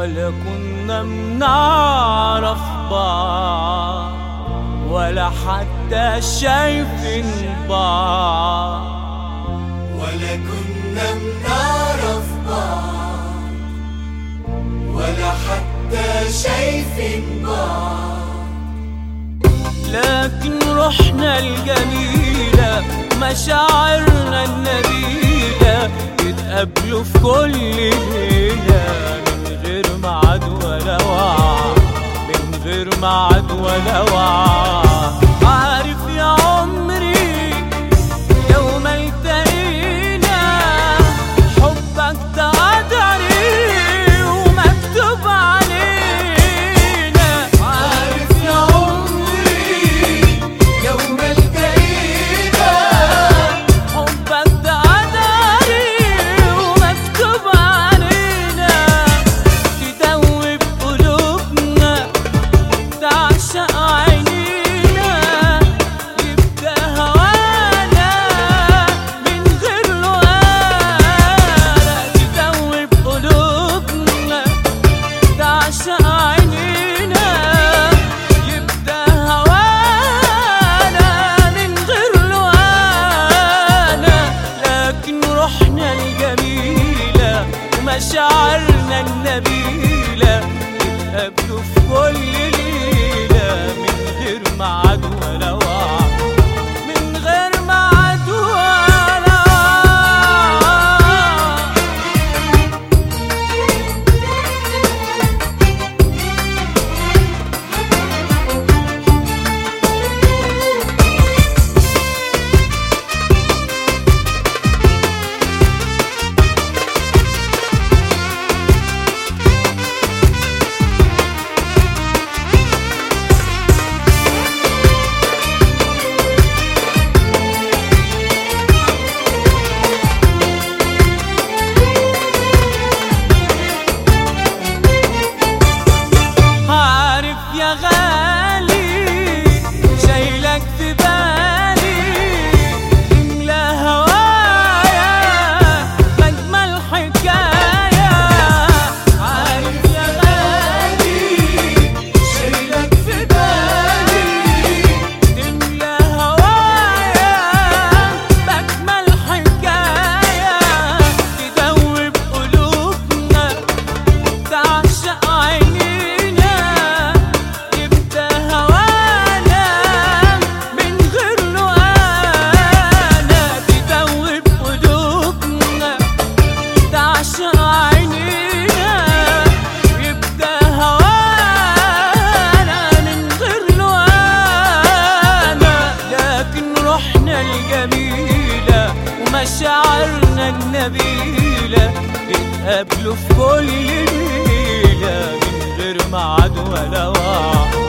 ولا كنا بنعرف بعض ولا حتى شايفين بعض ولا كنا بنعرف بعض ولا حتى شايفين بعض لكن روحنا الجميلة مشاعرنا النبيلة يتقابلوا في كل ليلة من غير ميعاد ولا وعد من غير ميعاد ولا وعد عارف يا عمري يوم التقينا حبك ده قدري ومكتوب علينا عارف يا عمري يوم التقينا حبك ده قدري ومكتوب علينا تدوب قلوبنا تعشق عينينا يبدأ هوانا من غير لقانا تدوب قلوبنا تعشق عينينا يبدأ هوانا من غير لقانا لكن روحنا الجميلة ومشاعرنا النبيلة يتقابلوا في كل ليلة من غير ميعاد ولا وعد من غير ميعاد ولا وعد عارف يا غالي شايلك في بالي املا هوايا مجمل حكاية عارف يا غالي شايلك في بالي تملى هوايا بجمل حكاية تدوب قلوبنا تعشق عينينا يبدأ هوانا من غير لقانا تدوب قلوبنا تعشق عينينا يبدأ هوانا من غير لقانا لكن روحنا الجميلة ومشاعرنا النبيلة يتقابلوا في كل ليلة من غير ميعاد ولا وعد